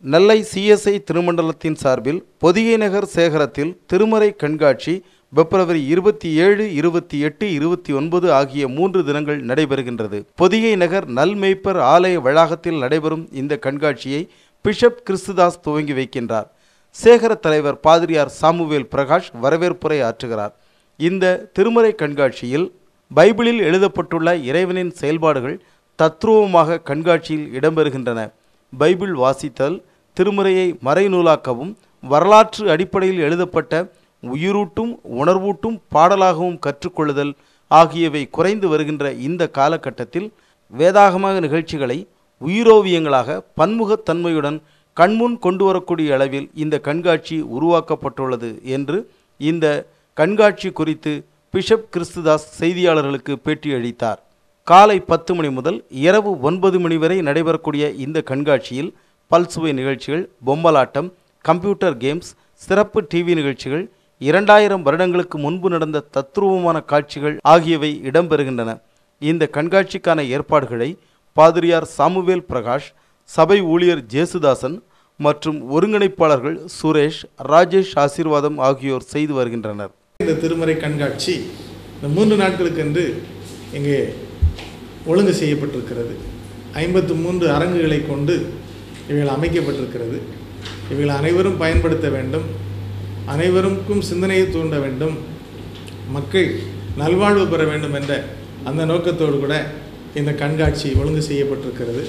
நெல்லை CSI திருமண்டலத்தின் சார்பில் பொதிகை நகர் சேகரத்தில் திருமறை கண்காட்சி பிப்ரவரி இருபத்தி ஏழு இருபத்தி எட்டு இருபத்தி ஒன்பது ஆகிய மூன்று தினங்கள் நடைபெறுகின்றது பொதிகை நகர் நல்மேய்ப்பர் ஆலய வளாகத்தில் நடைபெறும் இந்த கண்காட்சியை பிஷப் கிறிஸ்துதாஸ் துவங்கி வைக்கின்றார் சேகர தலைவர் பாதிரியார் சாமுவேல் பிரகாஷ் வரவேற்புரை ஆற்றுகிறார் இந்த திருமறை கண்காட்சியில் பைபிளில் எழுதப்பட்டுள்ள இறைவனின் செயல்பாடுகள் தத்ரூபமாக கண்காட்சியில் இடம்பெறுகின்றன பைபிள் வாசித்தல் திருமுறையை மறைநூலாக்கவும் வரலாற்று அடிப்படையில் எழுதப்பட்ட உயிரூட்டும் உணர்வூட்டும் பாடலாகவும் கற்றுக்கொள்ளுதல் ஆகியவை குறைந்து வருகின்ற இந்த காலகட்டத்தில் வேதாகம நிகழ்ச்சிகளை உயிரோவியங்களாக பன்முகத்தன்மையுடன் கண்முன் கொண்டு வரக்கூடிய அளவில் இந்த கண்காட்சி உருவாக்கப்பட்டுள்ளது என்று இந்த கண்காட்சி குறித்து பிஷப் கிறிஸ்துதாஸ் செய்தியாளர்களுக்கு பேட்டியளித்தார் காலை பத்து மணி முதல் இரவு ஒன்பது மணி வரை நடைபெறக்கூடிய இந்த கண்காட்சியில் பல்சுவை நிகழ்ச்சிகள் பொம்மலாட்டம் கம்ப்யூட்டர் கேம்ஸ் சிறப்பு டிவி நிகழ்ச்சிகள் இரண்டாயிரம் வருடங்களுக்கு முன்பு நடந்த தத்ரூபமான காட்சிகள் ஆகியவை இடம்பெறுகின்றன இந்த கண்காட்சிக்கான ஏற்பாடுகளை பாதிரியார் சாமுவேல் பிரகாஷ் சபை ஊழியர் ஜேசுதாசன் மற்றும் ஒருங்கிணைப்பாளர்கள் சுரேஷ் ராஜேஷ் ஆசீர்வாதம் ஆகியோர் செய்து வருகின்றனர் இந்த திருமறை கண்காட்சி இந்த மூன்று நாட்களுக்கென்று இங்கே ஒழுங்கு செய்யப்பட்டிருக்கிறது ஐம்பத்து மூன்று அரங்குகளை கொண்டு இவைகள் அமைக்கப்பட்டிருக்கிறது இவைகள் அனைவரும் பயன்படுத்த வேண்டும் அனைவருக்கும் சிந்தனையை தூண்ட வேண்டும் மக்கள் நல்வாழ்வு பெற வேண்டும் என்ற அந்த நோக்கத்தோடு கூட இந்த கண்காட்சி ஒழுங்கு செய்யப்பட்டிருக்கிறது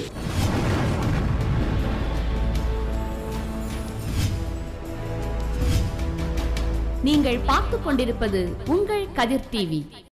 நீங்கள் பார்த்துக் கொண்டிருப்பது உங்கள் கதிர் டிவி